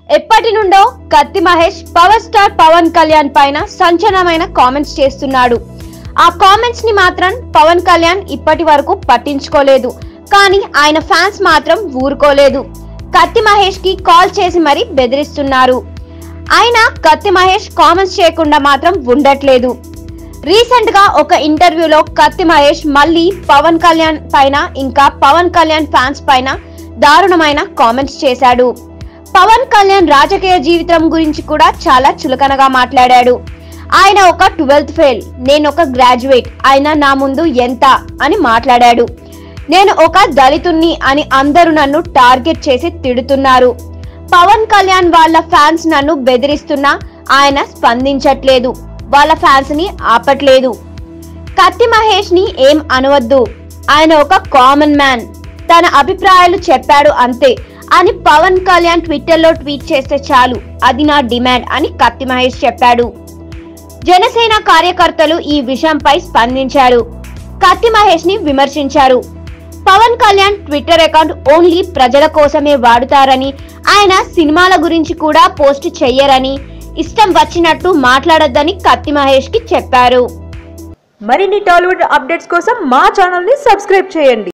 ఎప్పటి నుండో Kathi Mahesh power star Pawan Kalyan పైన సంచలనమైన కామెంట్స్ చేస్తున్నాడు ఆ కామెంట్స్ ని మాత్రం పవన్ కళ్యాణ్ ఇప్పటి వరకు పట్టించుకోలేదు కానీ ఆయన ఫ్యాన్స్ మాత్రం ఊరుకోలేదు కత్తి మహేష్ కి కాల్ చేసి మరీ బెదిరిస్తున్నారు ఆయన కత్తి మహేష్ కామెంట్స్ చేయకుండా మాత్రం ఉండట్లేదు రీసెంట్ గా ఒక ఇంటర్వ్యూలో కత్తి మహేష్ మళ్ళీ పవన్ కళ్యాణ్ పైన ఇంకా పవన్ కళ్యాణ్ ఫ్యాన్స్ పైన దారుణమైన కామెంట్స్ చేశాడు పవన్ కళ్యాణ్ రాజకీయ జీవితం గురించి కూడా చాలా చులకనగా మాట్లాడాడు ఆయన ఒక ట్వెల్త్ ఫెయిల్ నేను ఒక గ్రాడ్యుయేట్ ఆయన నా ముందు ఎంత అని మాట్లాడాడు నేను ఒక దళితుణ్ణి అని అందరూ నన్ను టార్గెట్ చేసి తిడుతున్నారు పవన్ కళ్యాణ్ వాళ్ళ ఫ్యాన్స్ నన్ను బెదిరిస్తున్నా ఆయన స్పందించట్లేదు వాళ్ళ ఫ్యాన్స్ ని ఆపట్లేదు కత్తి మహేష్ ని ఏం అనవద్దు ఆయన ఒక కామన్ మ్యాన్ తన అభిప్రాయాలు చెప్పాడు అంతే అని పవన్ కళ్యాణ్ ట్విట్టర్ లో ట్వీట్ చేస్తే చాలు అది నా డిమాండ్ అని కత్తి మహేష్ చెప్పాడు జనసేన కార్యకర్తలు ఈ విషయంపై స్పందించారు కత్తి మహేష్ ని విమర్శించారు Pawan Kalyan Twitter account only ప్రజల కోసమే వాడుతారని ఆయన సినిమాల గురించి కూడా పోస్ట్ చెయ్యరని ఇష్టం వచ్చినట్టు మాట్లాడొద్దని కత్తి మహేష్ కి చెప్పారు మరిన్ని టాలీవుడ్ అప్డేట్స్ కోసం మా ఛానల్ ని సబ్స్క్రైబ్ చేయండి